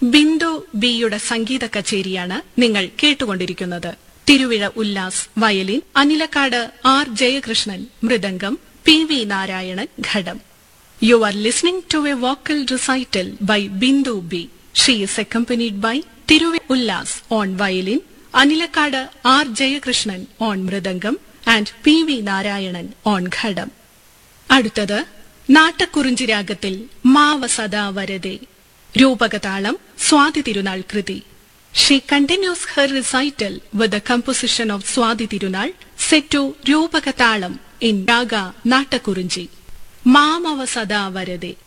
ബിന്ദു ബിയുടെ സംഗീത കച്ചേരിയാണ് നിങ്ങൾ കേട്ടുകൊണ്ടിരിക്കുന്നത് തിരുവിഴ ഉല്ലാസ് വയലിൻ അനിലക്കാട് ആർ ജയകൃഷ്ണൻ മൃദംഗം പി വി നാരായണൻ ഘടം you are listening to a vocal recital by Bindu B she is accompanied by Thiruvizha Ullas on violin Anilakkad R Jayakrishnan on mridangam and P V Narayanan on ghatam അടുത്തത് നാട്ടക്കുറിഞ്ചി രാഗത്തിൽ മാവ സദാ വരതെ രൂപകതാളം സ്വാതി തിരുനാൾ കൃതി she continues her recital with the composition of Swathi Thirunal set to Rupakatalam in raga Nattakurinji മാമവ സദാ വരതെ